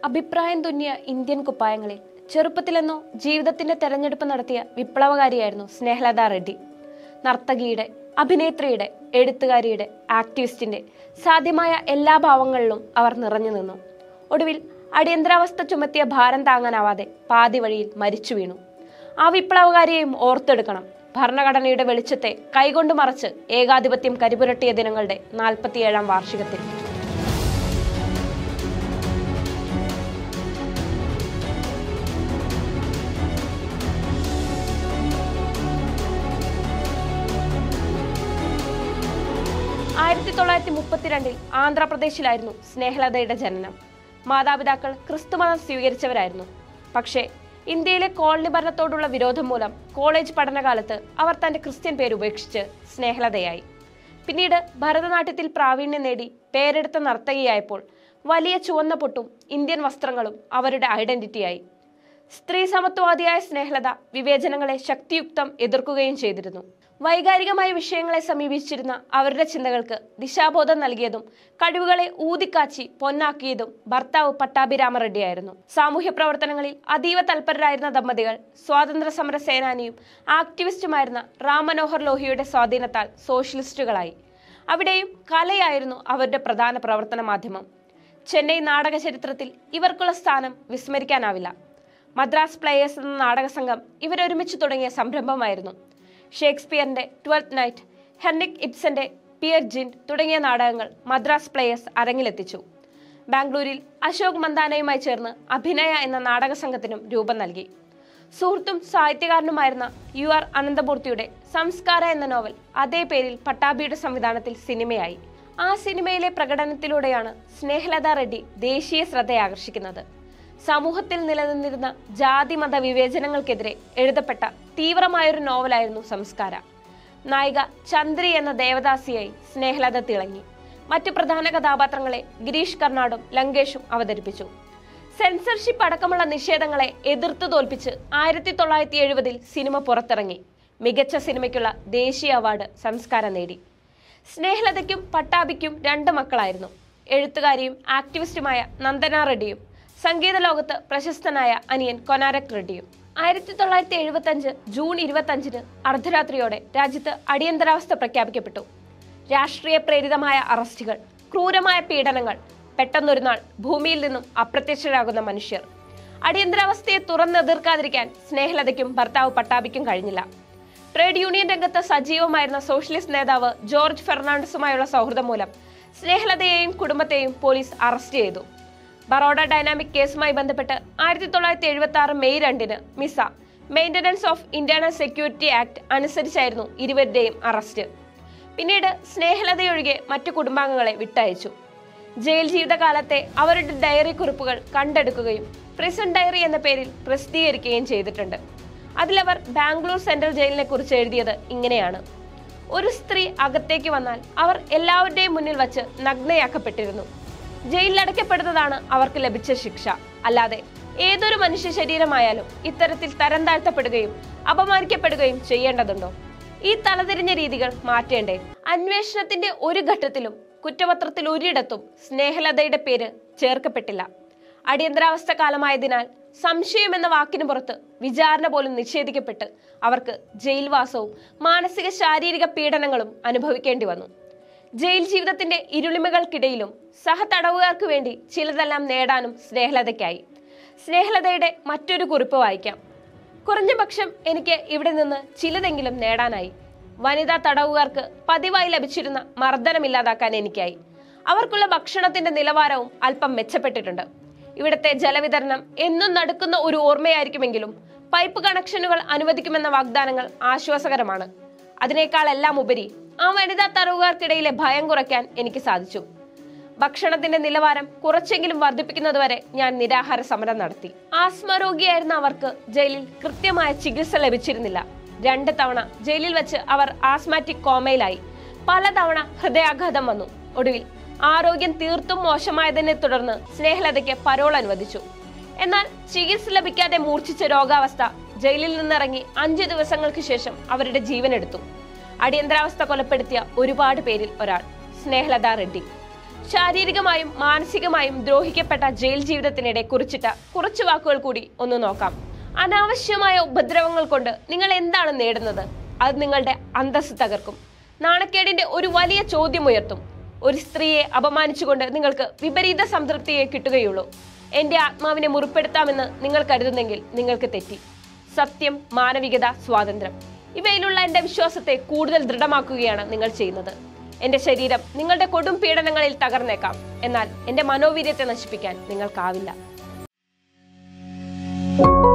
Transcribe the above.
അഭിപ്രായം തുന്നിയ ഇന്ത്യൻ കുപ്പായങ്ങളിൽ ചെറുപ്പത്തിലെന്നോ ജീവിതത്തിന്റെ തെരഞ്ഞെടുപ്പ് നടത്തിയ വിപ്ലവകാരിയായിരുന്നു സ്നേഹലത റെഡ്ഡി നർത്തകിയുടെ അഭിനേത്രിയുടെ എഴുത്തുകാരിയുടെ ആക്ടിവിസ്റ്റിന്റെ സാധ്യമായ എല്ലാ ഭാവങ്ങളിലും അവർ നിറഞ്ഞു നിന്നു ഒടുവിൽ അടിയന്തരാവസ്ഥ ചുമത്തിയ ഭാരം താങ്ങാനാവാതെ പാതി വഴിയിൽ മരിച്ചു വീണു ആ വിപ്ലവകാരിയെയും ഓർത്തെടുക്കണം ഭരണഘടനയുടെ വെളിച്ചത്തെ കൈകൊണ്ട് മറച്ച് ഏകാധിപത്യം കരിപുരട്ടിയ ദിനങ്ങളുടെ നാൽപ്പത്തിയേഴാം വാർഷികത്തിൽ ആയിരത്തി തൊള്ളായിരത്തി മുപ്പത്തിരണ്ടിൽ ആന്ധ്രാപ്രദേശിലായിരുന്നു സ്നേഹലതയുടെ ജനനം മാതാപിതാക്കൾ ക്രിസ്തുമതം സ്വീകരിച്ചവരായിരുന്നു പക്ഷേ ഇന്ത്യയിലെ കോളനി ഭരണത്തോടുള്ള വിരോധം മൂലം കോളേജ് പഠനകാലത്ത് അവർ തന്റെ ക്രിസ്ത്യൻ പേര് ഉപേക്ഷിച്ച് സ്നേഹലതയായി പിന്നീട് ഭരതനാട്യത്തിൽ പ്രാവീണ്യം നേടി പേരെടുത്ത നർത്തകിയായപ്പോൾ വലിയ ചുവന്ന പൊട്ടും ഇന്ത്യൻ വസ്ത്രങ്ങളും അവരുടെ ഐഡന്റിറ്റിയായി സ്ത്രീ സമത്വവാദിയായ സ്നേഹലത വിവേചനങ്ങളെ ശക്തിയുക്തം എതിർക്കുകയും ചെയ്തിരുന്നു വൈകാരികമായ വിഷയങ്ങളെ സമീപിച്ചിരുന്ന അവരുടെ ചിന്തകൾക്ക് ദിശാബോധം നൽകിയതും കഴിവുകളെ ഊതിക്കാച്ചി പൊന്നാക്കിയതും ഭർത്താവ് പട്ടാഭിരാമ റെഡ്ഡിയായിരുന്നു സാമൂഹ്യ പ്രവർത്തനങ്ങളിൽ അതീവ തൽപരരായിരുന്ന ദമ്പതികൾ സ്വാതന്ത്ര്യ സമര സേനാനിയും ആക്ടിവിസ്റ്റുമായിരുന്ന റാം മനോഹർ ലോഹിയുടെ സ്വാധീനത്താൽ സോഷ്യലിസ്റ്റുകളായി അവിടെയും കലയായിരുന്നു അവരുടെ പ്രധാന പ്രവർത്തന മാധ്യമം ചെന്നൈ നാടക ചരിത്രത്തിൽ ഇവർക്കുള്ള സ്ഥാനം വിസ്മരിക്കാനാവില്ല മദ്രാസ് പ്ലേയേഴ്സ് എന്ന നാടക സംഘം ഇവരൊരുമിച്ച് തുടങ്ങിയ സംരംഭമായിരുന്നു ഷേക്സ്പിയറിന്റെ ട്വൽത്ത് നൈറ്റ് ഹെൻറിക് ഇബ്സന്റെ പിയർ ജിൻ തുടങ്ങിയ നാടകങ്ങൾ മദ്രാസ് പ്ലേയേഴ്സ് അരങ്ങിലെത്തിച്ചു ബാംഗ്ലൂരിൽ അശോക് മന്ദാനയുമായി ചേർന്ന് അഭിനയ എന്ന നാടക സംഘത്തിനും രൂപം നൽകി സുഹൃത്തും സാഹിത്യകാരനുമായിരുന്ന യു ആർ അനന്തമൂർത്തിയുടെ സംസ്കാര എന്ന നോവൽ അതേ പേരിൽ പട്ടാഭിയുടെ സംവിധാനത്തിൽ സിനിമയായി ആ സിനിമയിലെ പ്രകടനത്തിലൂടെയാണ് സ്നേഹലത റെഡ്ഡി ദേശീയ ശ്രദ്ധയാകർഷിക്കുന്നത് സമൂഹത്തിൽ നിലനിന്നിരുന്ന ജാതി മത വിവേചനങ്ങൾക്കെതിരെ എഴുതപ്പെട്ട തീവ്രമായൊരു നോവലായിരുന്നു സംസ്കാര നായിക ചന്ദ്രി എന്ന ദേവദാസിയായി സ്നേഹലത തിളങ്ങി മറ്റു പ്രധാന കഥാപാത്രങ്ങളെ ഗിരീഷ് കർണാടും ലങ്കേഷും അവതരിപ്പിച്ചു സെൻസർഷിപ്പ് അടക്കമുള്ള നിഷേധങ്ങളെ എതിർത്തു തോൽപ്പിച്ച് ആയിരത്തി തൊള്ളായിരത്തി എഴുപതിൽ സിനിമ പുറത്തിറങ്ങി മികച്ച സിനിമയ്ക്കുള്ള ദേശീയ അവാർഡ് സംസ്കാരം നേടി സ്നേഹലതയ്ക്കും പട്ടാഭിക്കും രണ്ട് മക്കളായിരുന്നു എഴുത്തുകാരിയും ആക്ടിവിസ്റ്റുമായ നന്ദന റെഡ്ഡിയും സംഗീത ലോകത്ത് പ്രശസ്തനായ അനിയൻ കൊനാരക് റെഡ്ഡിയും ആയിരത്തി തൊള്ളായിരത്തി എഴുപത്തി അഞ്ച് ജൂൺ ഇരുപത്തി അഞ്ചിന് അർദ്ധരാത്രിയോടെ രാജ്യത്ത് അടിയന്തരാവസ്ഥ പ്രഖ്യാപിക്കപ്പെട്ടു രാഷ്ട്രീയ പ്രേരിതമായ അറസ്റ്റുകൾ ക്രൂരമായ പീഡനങ്ങൾ പെട്ടെന്നൊരു നാൾ ഭൂമിയിൽ നിന്നും അപ്രത്യക്ഷരാകുന്ന മനുഷ്യർ അടിയന്തരാവസ്ഥയെ തുറന്നെതിർക്കാതിരിക്കാൻ സ്നേഹലതയ്ക്കും ഭർത്താവ് പട്ടാഭിക്കും കഴിഞ്ഞില്ല ട്രേഡ് യൂണിയൻ രംഗത്ത് സജീവമായിരുന്ന സോഷ്യലിസ്റ്റ് നേതാവ് ജോർജ് ഫെർണാണ്ടസുമായുള്ള സൗഹൃദം മൂലം സ്നേഹലതയെയും കുടുംബത്തെയും പോലീസ് അറസ്റ്റ് ചെയ്തു ബറോഡ ഡൈനാമിക് കേസുമായി ബന്ധപ്പെട്ട് ആയിരത്തി തൊള്ളായിരത്തി എഴുപത്തി ആറ് മെയ് രണ്ടിന് MISA maintenance of internal security act അനുസരിച്ചായിരുന്നു ഇരുവരുടെയും അറസ്റ്റ് പിന്നീട് സ്നേഹലതയൊഴികെ മറ്റു കുടുംബാംഗങ്ങളെ വിട്ടയച്ചു ജയിൽ ജീവിതകാലത്തെ അവരുടെ ഡയറി കുറിപ്പുകൾ കണ്ടെടുക്കുകയും പ്രിസൺ ഡയറി എന്ന പേരിൽ പ്രസിദ്ധീകരിക്കുകയും ചെയ്തിട്ടുണ്ട് അതിലവർ ബാംഗ്ലൂർ സെൻട്രൽ ജയിലിനെ കുറിച്ച് എഴുതിയത് ഇങ്ങനെയാണ് ഒരു സ്ത്രീ അകത്തേക്ക് വന്നാൽ അവർ എല്ലാവരുടെയും മുന്നിൽ വച്ച് നഗ്നയാക്കപ്പെട്ടിരുന്നു ജയിലിൽ അടയ്ക്കപ്പെടുന്നതാണ് അവർക്ക് ലഭിച്ച ശിക്ഷ അല്ലാതെ ഏതൊരു മനുഷ്യ ശരീരമായാലും ഇത്തരത്തിൽ തരം താഴ്ത്തപ്പെടുകയും അപമാനിക്കപ്പെടുകയും ചെയ്യേണ്ടതുണ്ടോ ഈ തലതിരിഞ്ഞ രീതികൾ മാറ്റേണ്ടേ അന്വേഷണത്തിന്റെ ഒരു ഘട്ടത്തിലും കുറ്റപത്രത്തിൽ ഒരിടത്തും സ്നേഹലതയുടെ പേര് ചേർക്കപ്പെട്ടില്ല അടിയന്തരാവസ്ഥ കാലമായതിനാൽ സംശയം എന്ന വാക്കിന് പുറത്ത് വിചാരണ പോലും നിഷേധിക്കപ്പെട്ട് അവർക്ക് ജയിൽവാസവും മാനസിക ശാരീരിക പീഡനങ്ങളും അനുഭവിക്കേണ്ടി വന്നു ജയിൽ ജീവിതത്തിന്റെ ഇരുളിമകൾക്കിടയിലും സഹതടവുകാർക്ക് വേണ്ടി ചിലതെല്ലാം നേടാനും സ്നേഹലതയ്ക്കായി സ്നേഹലതയുടെ മറ്റൊരു കുറിപ്പ് വായിക്കാം കുറഞ്ഞ പക്ഷം എനിക്ക് ഇവിടെ നിന്ന് ചിലതെങ്കിലും നേടാനായി വനിതാ തടവുകാർക്ക് പതിവായി ലഭിച്ചിരുന്ന മർദ്ദനമില്ലാതാക്കാൻ എനിക്കായി അവർക്കുള്ള ഭക്ഷണത്തിന്റെ നിലവാരവും അല്പം മെച്ചപ്പെട്ടിട്ടുണ്ട് ഇവിടുത്തെ ജലവിതരണം എന്നും നടക്കുന്ന ഒരു ഓർമ്മയായിരിക്കുമെങ്കിലും പൈപ്പ് കണക്ഷനുകൾ അനുവദിക്കുമെന്ന വാഗ്ദാനങ്ങൾ ആശ്വാസകരമാണ് അതിനേക്കാൾ എല്ലാം ഉപരി ആ വനിതാ തടവുകാർക്കിടയിലെ ഭയം കുറയ്ക്കാൻ എനിക്ക് സാധിച്ചു ഭക്ഷണത്തിന്റെ നിലവാരം കുറച്ചെങ്കിലും വർദ്ധിപ്പിക്കുന്നതുവരെ ഞാൻ നിരാഹാര സമരം നടത്തി ആസ്മ രോഗിയായിരുന്ന അവർക്ക് ജയിലിൽ കൃത്യമായ ചികിത്സ ലഭിച്ചിരുന്നില്ല രണ്ട് തവണ ജയിലിൽ വെച്ച് അവർ ആസ്മാറ്റിക് കോമയിലായി പലതവണ ഹൃദയാഘാതം വന്നു ഒടുവിൽ ആരോഗ്യം തീർത്തും മോശമായതിനെ തുടർന്ന് സ്നേഹലതയ്ക്ക് പരോൾ അനുവദിച്ചു എന്നാൽ ചികിത്സ ലഭിക്കാതെ മൂർച്ഛിച്ച രോഗാവസ്ഥ ജയിലിൽ നിന്നിറങ്ങി അഞ്ചു ദിവസങ്ങൾക്ക് ശേഷം അവരുടെ ജീവനെടുത്തു അടിയന്തരാവസ്ഥ കൊലപ്പെടുത്തിയ ഒരുപാട് പേരിൽ ഒരാൾ സ്നേഹലത റെഡ്ഡി ശാരീരികമായും മാനസികമായും ദ്രോഹിക്കപ്പെട്ട ജയിൽ ജീവിതത്തിനിടെ കുറിച്ചിട്ട കുറച്ച് വാക്കുകൾ കൂടി ഒന്ന് നോക്കാം അനാവശ്യമായ ഉപദ്രവങ്ങൾ കൊണ്ട് നിങ്ങൾ എന്താണ് നേടുന്നത് അത് നിങ്ങളുടെ അന്തസ്സ് തകർക്കും നാണക്കേടിന്റെ ഒരു വലിയ ചോദ്യം ഉയർത്തും ഒരു സ്ത്രീയെ അപമാനിച്ചുകൊണ്ട് നിങ്ങൾക്ക് വിപരീത സംതൃപ്തിയെ കിട്ടുകയുള്ളൂ എന്റെ ആത്മാവിനെ മുറിപ്പെടുത്താമെന്ന് നിങ്ങൾ കരുതുന്നെങ്കിൽ നിങ്ങൾക്ക് തെറ്റി സത്യം മാനവികത സ്വാതന്ത്ര്യം ഇവയിലുള്ള എന്റെ വിശ്വാസത്തെ കൂടുതൽ ദൃഢമാക്കുകയാണ് നിങ്ങൾ ചെയ്യുന്നത് എന്റെ ശരീരം നിങ്ങളുടെ കൊടും പീഡനങ്ങളിൽ തകർന്നേക്കാം എന്നാൽ എന്റെ മനോവീര്യത്തെ നശിപ്പിക്കാൻ നിങ്ങൾക്കാവില്ല